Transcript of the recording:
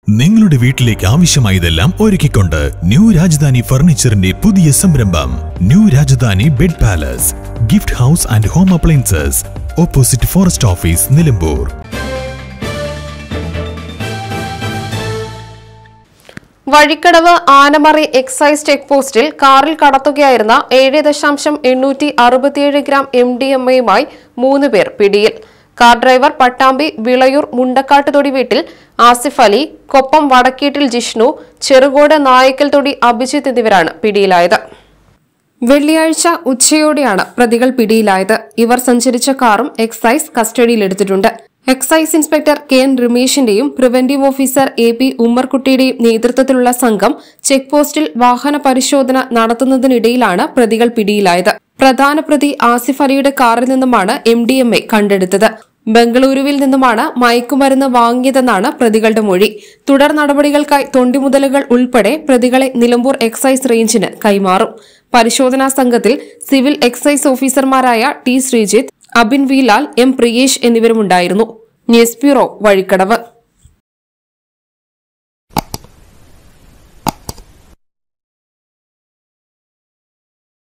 നിങ്ങളുടെ വീട്ടിലേക്ക് ആവശ്യമായതെല്ലാം ഒരുക്കിക്കൊണ്ട് ന്യൂ രാജധാനി ഫർണിച്ചറിന്റെ പുതിയ സംരംഭം new Rajadhani bed palace gift house and home appliances opposite forest office Nilambur Vazhikkadavu Anamari excise check പോസ്റ്റിൽ കാറിൽ കടത്തുകയായിരുന്ന ഏഴ് ദശാംശം എണ്ണൂറ്റി അറുപത്തിയേഴ് ഗ്രാം എം ഡി എം എയുമായി മൂന്ന് പേർ പിടിയിൽ കാർ ഡ്രൈവർ പട്ടാമ്പി വിളയൂർ മുണ്ടക്കാട്ടുതൊടി വീട്ടിൽ ആസിഫ് അലി കൊപ്പം വടക്കീട്ടിൽ ജിഷ്ണു ചെറുകോട് നായക്കൽ തൊടി അഭിജിത്ത് എന്നിവരാണ് പിടിയിലായത് വെള്ളിയാഴ്ച ഉച്ചയോടെയാണ് പ്രതികൾ പിടിയിലായത് ഇവർ സഞ്ചരിച്ച കാറും എക്സൈസ് കസ്റ്റഡിയിലെടുത്തിട്ടുണ്ട് എക്സൈസ് ഇൻസ്പെക്ടർ കെ എൻ രമേശിന്റെയും പ്രിവന്റീവ് ഓഫീസർ എ പി ഉമ്മർകുട്ടിയുടെയും നേതൃത്വത്തിലുള്ള സംഘം ചെക്ക് പോസ്റ്റിൽ വാഹന പരിശോധന നടത്തുന്നതിനിടയിലാണ് പ്രതികൾ പിടിയിലായത് പ്രധാന പ്രതി ആസിഫ് അലിയുടെ കാറിൽ നിന്നുമാണ് എം ഡി എം എ കണ്ടെടുത്തത് ബംഗളൂരുവിൽ നിന്നുമാണ് മയക്കുമരുന്ന് വാങ്ങിയതെന്നാണ് പ്രതികളുടെ മൊഴി തുടർ നടപടികൾക്കായി തൊണ്ടിമുതലുകൾ ഉൾപ്പെടെ പ്രതികളെ നിലമ്പൂർ എക്സൈസ് റേഞ്ചിന് കൈമാറും പരിശോധനാ സംഘത്തിൽ സിവിൽ എക്സൈസ് ഓഫീസർമാരായ T Sreejith Abin V Lal M Priyesh എന്നിവരുമുണ്ടായിരുന്നു ന്യൂസ് ബ്യൂറോ വഴിക്കടവ്